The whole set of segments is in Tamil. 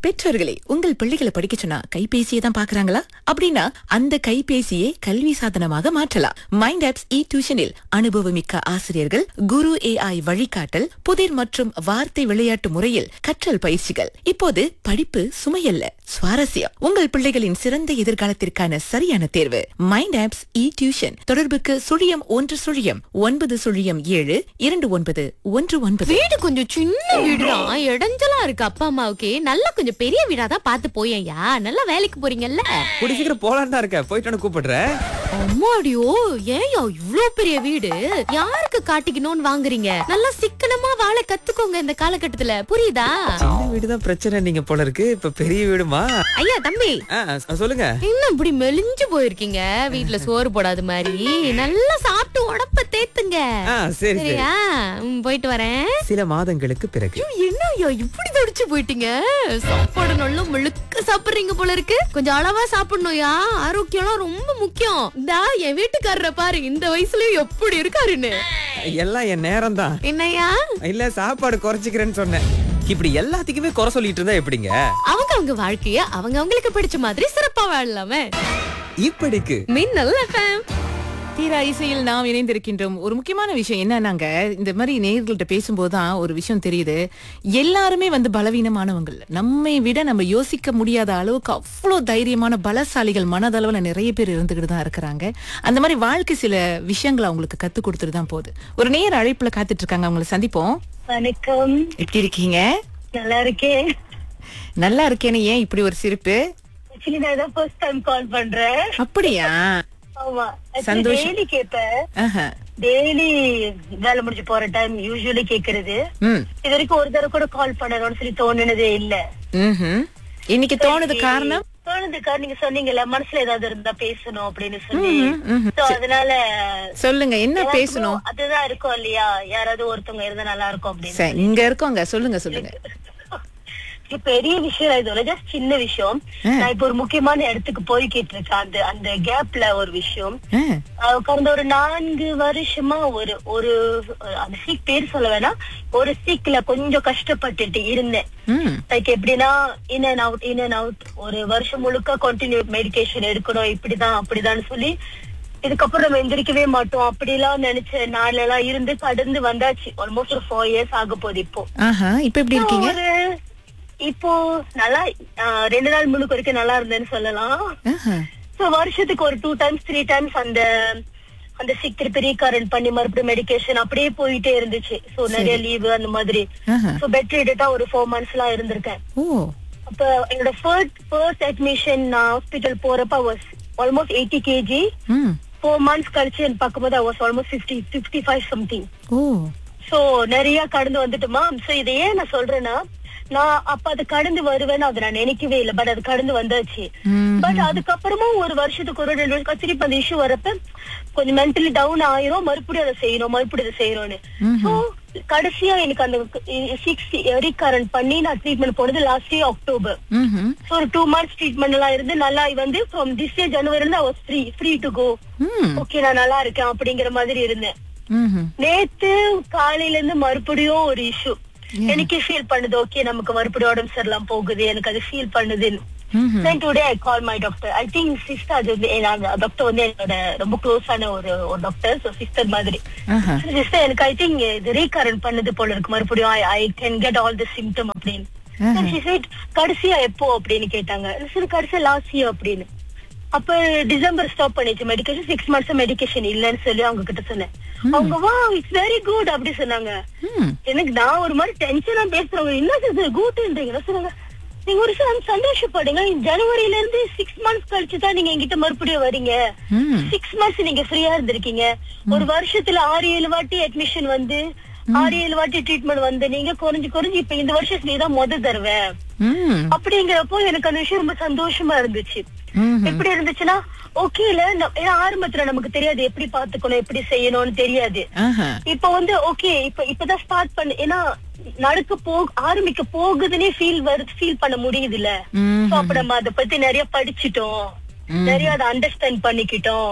பெற்றோர்களே உங்கள் பிள்ளைகளை படிக்க சொன்னா கைபேசியை தான் பாக்குறாங்களா அப்படின்னா அந்த கைபேசியை கல்வி சாதனமாக மாற்றலாம் மைண்ட் ஆப்ஸ் இ டியூஷனில் அனுபவமிக்க ஆசிரியர்கள் குரு ஏஐ வழிகாட்டல் புதிர் மற்றும் வார்த்தை விளையாட்டு முறையில் கற்றல் பயிற்சிகள் இப்போது படிப்பு சுமையல்ல சுவாரஸ்யம் உங்கள் பிள்ளைகளின் சிறந்த எதிர்காலத்திற்கான சரியான தேர்வு மைண்ட் ஆப்ஸ் இ டியூஷன் தொடர்புக்கு சுழியம் ஒன்று சுழியம் ஒன்பது சுழியம் ஏழு இரண்டு ஒன்பது ஒன்று ஒன்பது வீடு கொஞ்சம் சின்ன வீடுதான் இடைஞ்சலா இருக்கு அப்பா அம்மாவுக்கு நல்லா கொஞ்சம் பெரிய வீடா தான் பார்த்து போயேன்யா நல்லா வேலைக்கு போறீங்கல்ல கூடி சீக்கிரம் போலான்னு தான் இருக்கேன் போயிட்டு கூப்பிடுறேன் அம்மாடியோ ஏன்யா இவ்ளோ பெரிய வீடு யாருக்கு காட்டிக்கணும்னு வாங்குறீங்க நல்லா சிக்கனமா வாழ கத்துக்கோங்க இந்த காலகட்டத்துல புரியுதா சின்ன வீடு தான் பிரச்சனை நீங்க போல இருக்கு இப்ப பெரிய வீடுமா ஐயா தம்பி ஆ, ஆ, சொல்லுங்க என்ன இப்படி மெலிஞ்சு போயிருக்கீங்க வீட்ல சோறு போடாத மாதிரி நல்லா சாப்பிட்டு உடம்ப தேத்துங்க ஆ சரி சரி சரியா ம், போயிட்டு வரேன் சில மாதங்களுக்கு பிறகு என்ன ஐயா இப்படி தடிச்சு போயிட்டீங்க சாப்பாடு நல்லா முழுக்க சாப்பிடுறீங்க போல இருக்கு கொஞ்சம் அளவா சாப்பிடணும்யா ஆரோக்கியம்லாம் ரொம்ப முக்கியம் இந்தா என் வீட்டுக்காரரை பாரு இந்த வயசுலயும் எப்படி இருக்காருன்னு எல்லாம் என் நேரம் தான் என்னய்யா இல்ல சாப்பாடு குறைச்சிக்கிறேன்னு சொன்னேன் இப்படி எல்லாத்துக்குமே குறை சொல்லிட்டு இருந்தா எப்படிங்க அவங்க அவங்க வாழ்க்கைய அவங்க அவங்களுக்கு பிடிச்ச மாதிரி சிறப்பா வாழலாமே இப்படிக்கு மின்னல் எஃப்எம் தீரா இசையில் நாம் இணைந்திருக்கின்றோம் ஒரு முக்கியமான விஷயம் என்னன்னாங்க இந்த மாதிரி நேயர்கள்ட்ட பேசும்போது தான் ஒரு விஷயம் தெரியுது எல்லாருமே வந்து பலவீனமானவங்க இல்ல. நம்மை விட நம்ம யோசிக்க முடியாத அளவுக்கு அவ்வளோ தைரியமான பலசாலிகள் மனதளவுல நிறைய பேர் இருந்துகிட்டு தான் இருக்கிறாங்க அந்த மாதிரி வாழ்க்கை சில விஷயங்களை அவங்களுக்கு கத்து கொடுத்துட்டு தான் போகுது ஒரு நேர் அழைப்புல காத்துட்டு இருக்காங்க அவங்களை சந்திப்போம் வணக்கம் எப்படி இருக்கீங்க நல்லா இருக்கேன் நல்லா இருக்கேன்னு ஏன் இப்படி ஒரு சிரிப்பு ஆக்சுவலி நான் தான் ஃபர்ஸ்ட் டைம் கால் பண்றேன் அப்படியா ஆமா சந்தோஷம். டெய்லி கேட்பேன் ஆஹா. டெய்லி வேலை முடிஞ்சு போற டைம் யூஸ்வலி கேக்குறது ம் இது வரைக்கும் ஒரு தடவை கூட கால் பண்ணணும்னு சொல்லி தோணுனதே இல்ல ம்ஹும். இன்னைக்கு தோணுது காரணம் தோணுதுக்கா நீங்க சொன்னீங்கல்ல மனசுல ஏதாவது இருந்தா பேசணும் அப்படின்னு சொல்லி So, அதனால சொல்லுங்க என்ன எல்லாருக்குமே பேசணும் அதுதான் இருக்கும் இல்லையா யாராவது ஒருத்தவங்க இருந்தா நல்லா இருக்கும் அப்படின்னு சரி இங்க இருக்கோங்க சொல்லுங்க சொல்லுங்க இது பெரிய விஷயம் இது ஜஸ்ட் சின்ன விஷயம் நான் இப்ப ஒரு முக்கியமான இடத்துக்கு போய்கிட்டு இருக்கேன் அந்த அந்த கேப்ல ஒரு விஷயம் ஆ, அஹ் கடந்த ஒரு நான்கு வருஷமா ஒரு ஒரு அந்த சீக் பேர் சொல்ல வேணாம் ஒரு சீக்ல கொஞ்சம் கஷ்டப்பட்டுட்டு இருந்தேன் ம், லைக் எப்படின்னா in and out in and out ஒரு வருஷம் முழுக்க கண்டினியூ மெடிகேஷன் எடுக்கணும் இப்படிதான் அப்படிதான் சொல்லி இதுக்கப்புறம் நம்ம எந்திரிக்கவே மாட்டோம் அப்படிலாம் நினைச்ச நாளெல்லாம் இருந்து கடந்து வந்தாச்சு ஆல்மோஸ்ட் ஒரு ஃபோர் இயர்ஸ் ஆக போகுது இப்போ ஆஹா இப்ப எப்படி இருக்கீங்க ஒரு இப்போ நல்லா அஹ், ரெண்டு நாள் முழுக்க வரைக்கும் நல்லா இருந்தேன்னு சொல்லலாம் ஆஹா, சோ வருஷத்துக்கு ஒரு டூ டைம்ஸ் த்ரீ டைம்ஸ் அந்த அந்த சிக் திருப்பி ரீகாரன் பண்ணி மறுபடியும் மெடிகேஷன் அப்படியே போயிட்டே இருந்துச்சு சோ நிறைய லீவு அந்த மாதிரி ஆஹா. சோ பெட் ரிடேட்டா ஒரு ஃபோர் மந்த்ஸ் எல்லாம் இருந்திருக்கேன் ஓ அப்ப என்னோட ஃபர்ஸ்ட் ஃபர்ஸ்ட் அட்மிஷன் நான் ஹாஸ்பிட்டல் போறப்ப வாஸ் ஆல்மோஸ்ட் எயிட்டி கேஜி ம் ஃபோர் மந்த்ஸ் கழிச்சு எனக்கு பார்க்கும்போது I was almost fifty fifty five something ஓ சோ நிறைய கடந்து வந்துட்டுமா சோ இதை ஏன் நான் சொல்றேன்னா நான் அப்ப அது கடந்து வருவேன்னு அதை நான் நினைக்கவே இல்லை பட் அது கடந்து வந்தாச்சு ம், பட் அதுக்கப்புறமும் ஒரு வருஷத்துக்கு ஒரு ரெண்டு வருஷம் திருப்பி அந்த இஷ்யூ வரப்ப கொஞ்சம் மென்டலி டவுன் ஆயிரும் மறுபடியும் அதை செய்யணும் மறுபடியும் அதை செய்யறோம்னு சோ கடைசியா எனக்கு அந்த சிக்ஸ் ரீகரண்ட் பண்ணி நான் ட்ரீட்மெண்ட் போனது லாஸ்ட் இயர் அக்டோபர் ம்ஹும். சோ ஒரு டூ மந்த்ஸ் ட்ரீட்மெண்ட் எல்லாம் இருந்து நல்லா வந்து ஃப்ரம் திஸ் இயர் ஜனவரி இருந்து I was free free to go ம், ஓகே நான் நல்லா இருக்கேன் அப்படிங்கிற மாதிரி இருந்தேன் ம்ஹும். நேத்து காலையில இருந்து மறுபடியும் ஒரு இஷ்யூ எனக்கே ஃபீல் பண்ணுது ஓகே நமக்கு மறுபடியும் உடம்பு சரியில்லாம போகுது எனக்கு அது ஃபீல் பண்ணுதுன்னு ம்ஹும். then today I called my doctor. I think sister அது வந்து டாக்டர் வந்து என்னோட ரொம்ப க்ளோஸான ஒரு ஒரு டாக்டர் ஸோ சிஸ்டர் மாதிரி ஆஹா. சிஸ்டர் எனக்கு ஐ திங்க் இது ரீகரண்ட் பண்ணது போல இருக்கு மறுபடியும் I can get all the symptom அப்படின்னு Then she said, கடைசியா எப்போ அப்படின்னு கேட்டாங்க சரி கடைசியா லாஸ்ட் இயர் அப்படின்னு அப்ப டிசம்பர் ஸ்டாப் பண்ணிச்சு மெடிக்கேஷன் சிக்ஸ் மந்த்ஸ் மெடிக்கேஷன் இல்லன்னு சொல்லி அவங்க கிட்ட சொன்னேன் அவங்க வா இட்ஸ் வெரி குட் அப்படி சொன்னாங்க ம், எனக்கு நான் ஒரு மாதிரி டென்ஷனா பேசுறவங்க என்ன குட்ன்றீங்க சொன்னாங்க நீங்க ஒரு விஷயம் சந்தோஷப்படுங்க ஜனவரில இருந்து சிக்ஸ் மந்த்ஸ் கழிச்சு தான் நீங்க என்கிட்ட மறுபடியும் வரீங்க ம். சிக்ஸ் மந்த்ஸ் நீங்க ஃப்ரீயா இருந்திருக்கீங்க ஒரு வருஷத்துல ஆறு ஏழு வாட்டி அட்மிஷன் வந்து ஆறு ஏழு வாட்டி ட்ரீட்மெண்ட் வந்து நீங்க குறைஞ்சு குறைஞ்சு இப்ப இந்த வருஷத்துல நீ தான் முத தருவேன் ம், அப்படிங்கிறப்போ எனக்கு அந்த விஷயம் ரொம்ப சந்தோஷமா இருந்துச்சு ம்ஹும். எப்படி இருந்துச்சுன்னா ஓகே இல்ல ஏன்னா ஆரம்பத்துல நமக்கு தெரியாது எப்படி பாத்துக்கணும் எப்படி செய்யணும்னு தெரியாது ஆஹா. இப்ப வந்து ஓகே இப்ப இப்பதான் ஸ்டார்ட் பண்ணு ஏன்னா நடக்க போ ஆரம்பிக்க போகுதுன்னே ஃபீல் வருது ஃபீல் பண்ண முடியுது இல்ல ம்ஹும். அப்ப நம்ம அத பத்தி நிறைய படிச்சிட்டோம் நிறைய அதை அண்டர்ஸ்டாண்ட் பண்ணிக்கிட்டோம்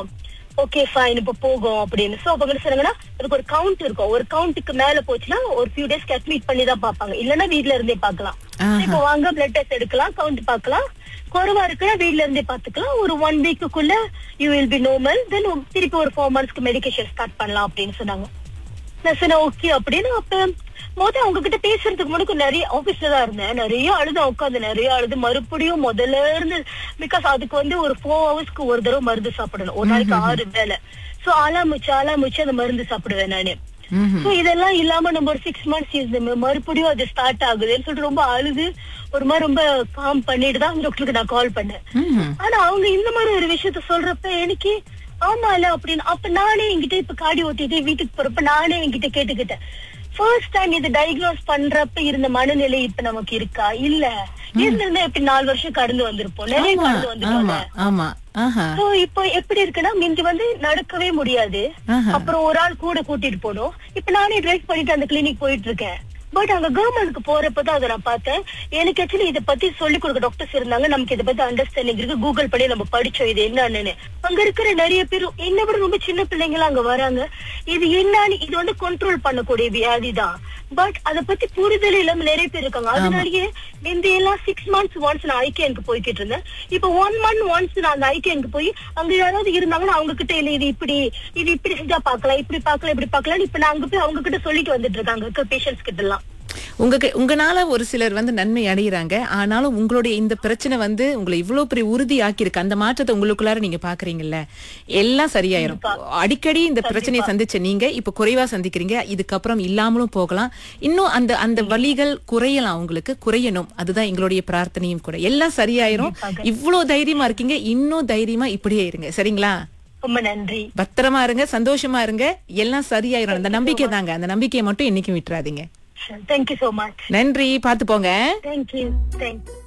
ஓகே ஃபைன் இப்ப போகும் அப்படின்னு சோ அப்ப என்ன சொன்னாங்கன்னா அதுக்கு ஒரு கவுண்ட் இருக்கும் ஒரு கவுண்ட்டுக்கு மேல போச்சுன்னா ஒரு ஃபியூ டேஸ்க்கு அட்மிட் பண்ணி தான் பாப்பாங்க இல்லன்னா வீட்ல இருந்தே பாக்கலாம் ஆஹா. இப்போ வாங்க பிளட் டெஸ்ட் எடுக்கலாம் கவுண்ட் பார்க்கலாம் குறைவா இருக்குன்னா வீட்ல இருந்தே பாத்துக்கலாம் ஒரு ஒன் வீக்குக்குள்ள you will be normal then திருப்பி ஒரு ஃபோர் மந்த்ஸ்க்கு மெடிகேஷன் ஸ்டார்ட் பண்ணலாம் அப்படின்னு சொன்னாங்க நான் சொன்னேன் ஓகே அப்படின்னு அப்ப மொத அவங்க கிட்ட பேசுறதுக்கு முன்னாடி நிறைய ஆபீஸ்ல தான் இருந்தேன் நிறைய அழுது உட்காந்து நிறைய அழுது மறுபடியும் முதல்ல இருந்து பிகாஸ் அதுக்கு வந்து ஒரு ஃபோர் ஹவர்ஸ்க்கு ஒரு தடவை மருந்து சாப்பிடணும் ஒரு நாளைக்கு ஆறு வேலை சோ ஆலாமுச்சு ஆலாமுச்சு அந்த மருந்து சாப்பிடுவேன் நானு ம்ஹும். சோ இதெல்லாம் இல்லாம நம்ம ஒரு சிக்ஸ் மந்த்ஸ் இருந்தோம் மறுபடியும் அது ஸ்டார்ட் ஆகுதுன்னு சொல்லிட்டு ரொம்ப அழுது ஒரு மாதிரி ரொம்ப காம் பண்ணிட்டு தான் டாக்டருக்கு நான் கால் பண்ணேன் ம்ஹும். ஆனா அவங்க இந்த மாதிரி ஒரு விஷயத்த சொல்றப்ப எனக்கு ஆமால அப்படின்னு அப்ப நானே என்கிட்ட இப்ப காடி ஓட்டிட்டு வீட்டுக்கு போறப்ப நானே என்கிட்ட கேட்டுக்கிட்டேன் ஃபர்ஸ்ட் டைம் இது டயக்னோஸ் பண்றப்ப இருந்த மனநிலை இப்ப நமக்கு இருக்கா இல்ல இருந்திருந்தா இப்ப நாலு வருஷம் கடந்து வந்திருப்போம் நிறைய ஆமா கடந்து வந்துட்டோம்ல ஆமா ஆமா ஆஹா சோ இப்போ எப்படி இருக்குன்னா மிந்தி வந்து நடக்கவே முடியாது ஆஹா. அப்புறம் ஒரு ஆள் கூட கூட்டிட்டு போனோம் இப்ப நானே டிரைவ் பண்ணிட்டு அந்த கிளினிக் போயிட்டு இருக்கேன் பட் அங்க கவர்மெண்ட்க்கு போறப்பதான் அதை நான் பார்த்தேன் எனக்கு ஆக்சுவலி இதை பத்தி சொல்லி கொடுக்க டாக்டர்ஸ் இருந்தாங்க நமக்கு இதை பத்தி அண்டர்ஸ்டாண்டிங் இருக்கு கூகுள் பண்ணி நம்ம படிச்சோம் இது என்னன்னு அங்க இருக்கிற நிறைய பேர் என்ன விட ரொம்ப சின்ன பிள்ளைங்க அங்க வராங்க இது என்னன்னு இது வந்து கண்ட்ரோல் பண்ணக்கூடிய வியாதி தான் பட் அத பத்தி புரிதல் இல்லாம நிறைய பேர் இருக்காங்க அதனாலயே முந்தி எல்லாம் சிக்ஸ் மந்த்ஸ் ஒன்ஸ் நான் ஐக்கியனுக்கு போய்கிட்டு இருந்தேன் இப்ப ஒன் மந்த் ஒன்ஸ் நான் அந்த ஐக்கியனுக்கு போய் அங்க யாராவது இருந்தாங்கன்னா அவங்க கிட்ட இல்ல இது இப்படி இது இப்படி செஞ்சா பாக்கலாம் இப்படி பாக்கலாம் இப்படி பாக்கலாம் இப்ப நான் அங்க போய் அவங்க கிட்ட சொல்லிட்டு வந்துட்டு இருக்காங்க பேஷண்ட்ஸ் கிட்ட எல்லாம் உங்க உங்கனால ஒரு சிலர் வந்து நன்மை அடைகிறாங்க ஆனாலும் உங்களுடைய இந்த பிரச்சனை வந்து உங்களை இவ்வளவு பெரிய உறுதி ஆக்கியிருக்கு அந்த மாற்றத்தை உங்களுக்குள்ளார நீங்க பாக்குறீங்கல்ல எல்லாம் சரியாயிரும் அடிக்கடி இந்த பிரச்சனையை சந்திச்ச நீங்க இப்ப குறைவா சந்திக்கிறீங்க இதுக்கப்புறம் இல்லாமலும் போகலாம் இன்னும் அந்த அந்த வலிகள் குறையலாம் உங்களுக்கு குறையணும் அதுதான் எங்களுடைய பிரார்த்தனையும் கூட எல்லாம் சரியாயிரும் இவ்வளவு தைரியமா இருக்கீங்க இன்னும் தைரியமா இப்படியே இருங்க சரிங்களா ரொம்ப நன்றி பத்திரமா இருங்க சந்தோஷமா இருங்க எல்லாம் சரியாயிரும் அந்த நம்பிக்கை தாங்க அந்த நம்பிக்கையை மட்டும் என்னைக்கும் விட்டுறாதீங்க தேங்க்யூ சோ மச் நன்றி பாத்து போங்க தேங்க்யூ தேங்க்யூ